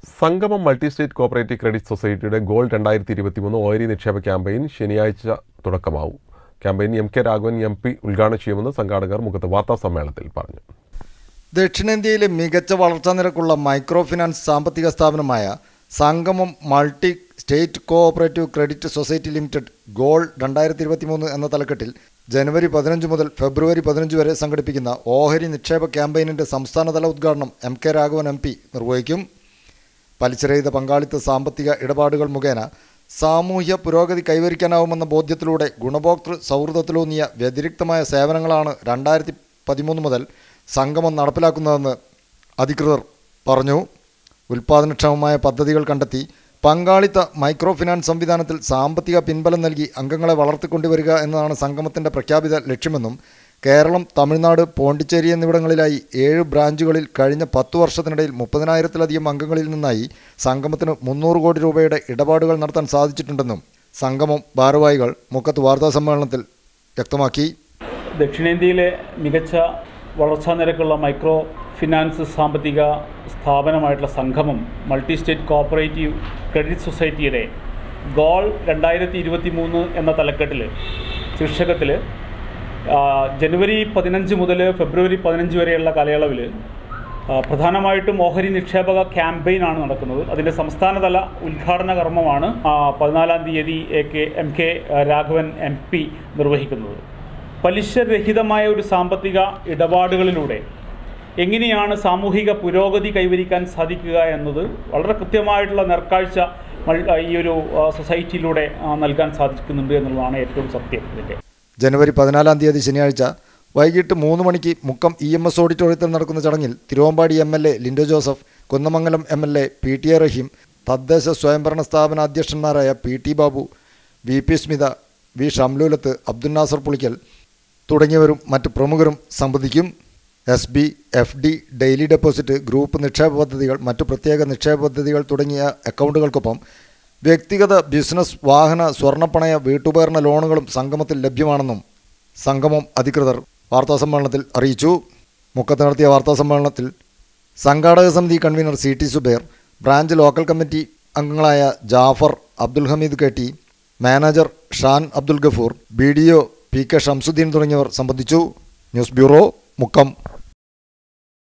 സംഗമം multi state cooperative credit സൊസൈറ്റിയുടെ goal രണ്ടായിരത്തി ഇരുപത്തിമൂന്ന് ഓഹരി നിക്ഷേപ ക്യാമ്പയിൻ ശനിയാഴ്ച തുടക്കമാവും campaign M K Raghavan M P ഉദ്ഘാടനം ചെയ്യുമെന്ന് സംഘാടകർ മുഖത്ത് വാർത്താ സമ്മേളനത്തിൽ പറഞ്ഞു ദക്ഷിണേന്ത്യയിലെ മികച്ച വളർച്ചാ നിരക്കുള്ള മൈക്രോ ഫിനാൻസ് സാമ്പത്തിക സ്ഥാപനമായ Sangamam multi state cooperative credit society limited goal രണ്ടായിരത്തി ഇരുപത്തിമൂന്ന് എന്ന തലക്കെട്ടിൽ ജനുവരി പതിനഞ്ച് മുതൽ ഫെബ്രുവരി പതിനഞ്ച് വരെ സംഘടിപ്പിക്കുന്ന ഓഹരി നിക്ഷേപ ക്യാമ്പയിനിൻ്റെ സംസ്ഥാനതല ഉദ്ഘാടനം M K Raghavan M P നിർവഹിക്കും പലിശരഹിത പങ്കാളിത്ത സാമ്പത്തിക ഇടപാടുകൾ മുഖേന സാമൂഹ്യ പുരോഗതി കൈവരിക്കാനാവുമെന്ന ബോധ്യത്തിലൂടെ ഗുണഭോക്തൃ സൗഹൃദത്തിലൂന്നിയ വ്യതിരിക്തമായ സേവനങ്ങളാണ് രണ്ടായിരത്തി പതിമൂന്ന് മുതൽ സംഗമം നടപ്പിലാക്കുന്നതെന്ന് അധികൃതർ പറഞ്ഞു ഉൽപാദനക്ഷമമായ പദ്ധതികൾ കണ്ടെത്തി പങ്കാളിത്ത മൈക്രോ ഫിനാൻസ് സംവിധാനത്തിൽ സാമ്പത്തിക പിൻബലം നൽകി അംഗങ്ങളെ വളർത്തിക്കൊണ്ടുവരിക എന്നതാണ് സംഗമത്തിൻ്റെ പ്രഖ്യാപിത ലക്ഷ്യമെന്നും കേരളം തമിഴ്നാട് പോണ്ടിച്ചേരി എന്നിവിടങ്ങളിലായി ഏഴ് ബ്രാഞ്ചുകളിൽ കഴിഞ്ഞ പത്തു വർഷത്തിനിടയിൽ മുപ്പതിനായിരത്തിലധികം അംഗങ്ങളിൽ നിന്നായി സംഗമത്തിന് മുന്നൂറ് കോടി രൂപയുടെ ഇടപാടുകൾ നടത്താൻ സാധിച്ചിട്ടുണ്ടെന്നും സംഗമം ഭാരവാഹികൾ മുക്കത്ത് വാർത്താ സമ്മേളനത്തിൽ വ്യക്തമാക്കി ദക്ഷിണേന്ത്യയിലെ മികച്ച വളർച്ചാ നിരക്കുള്ള മൈക്രോ ഫിനാൻസ് സാമ്പത്തിക സ്ഥാപനമായിട്ടുള്ള Sangamam multi state cooperative credit സൊസൈറ്റിയുടെ ഗോൾ രണ്ടായിരത്തി ഇരുപത്തി മൂന്ന് എന്ന തലക്കെട്ടിൽ ശീർഷകത്തിൽ ജനുവരി പതിനഞ്ച് മുതൽ ഫെബ്രുവരി പതിനഞ്ച് വരെയുള്ള കാലയളവിൽ ആ, പ്രധാനമായിട്ടും ഓഹരി നിക്ഷേപക ക്യാമ്പയിനാണ് നടക്കുന്നത് അതിൻ്റെ സംസ്ഥാനതല ഉദ്ഘാടന കർമ്മമാണ് ആ, പതിനാലാം തീയതി A K M K Raghavan M P നിർവഹിക്കുന്നത് പലിശരഹിതമായ ഒരു സാമ്പത്തിക ഇടപാടുകളിലൂടെ എങ്ങനെയാണ് സാമൂഹിക പുരോഗതി കൈവരിക്കാൻ സാധിക്കുക എന്നത് വളരെ കൃത്യമായിട്ടുള്ള നേർക്കാഴ്ച മൾ- ഈ ഒരു ആ, സൊസൈറ്റിയിലൂടെ ആ, നൽകാൻ സാധിക്കുന്നുണ്ട് എന്നുള്ളതാണ് ഏറ്റവും സത്യം ഇതിൻ്റെ ജനുവരി പതിനാലാം തീയതി ശനിയാഴ്ച വൈകിട്ട് മൂന്ന് മണിക്ക് മുക്കം ഇ എം എസ് ഓഡിറ്റോറിയത്തിൽ നടക്കുന്ന ചടങ്ങിൽ Thiruvambady M L A Lindo Joseph Kunnamangalam M L A P T A Rahim തദ്ദേശ സ്വയംഭരണ സ്ഥാപന അധ്യക്ഷന്മാരായ P T Babu V P Smitha V Shamlulath Abdul Nasar Pulikkal തുടങ്ങിയവരും മറ്റ് പ്രമുഖരും സംബന്ധിക്കും S B F D daily deposit group നിക്ഷേപ പദ്ധതികൾ മറ്റു പ്രത്യേക നിക്ഷേപ പദ്ധതികൾ തുടങ്ങിയ അക്കൗണ്ടുകൾക്കൊപ്പം വ്യക്തിഗത ബിസിനസ് വാഹന സ്വർണ്ണപ്പണയ വീട്ടുപകരണ ലോണുകളും സംഗമത്തിൽ ലഭ്യമാണെന്നും സംഗമം അധികൃതർ വാർത്താസമ്മേളനത്തിൽ അറിയിച്ചു മുക്കത്ത് നടത്തിയ വാർത്താസമ്മേളനത്തിൽ സംഘാടക സമിതി convener C T Zubair branch local committee അംഗങ്ങളായ Jafar Abdul Hameed K T manager Shan Abdul Gafoor B D O P K Shamsuddin തുടങ്ങിയവർ സംബന്ധിച്ചു ന്യൂസ് ബ്യൂറോ മുക്കം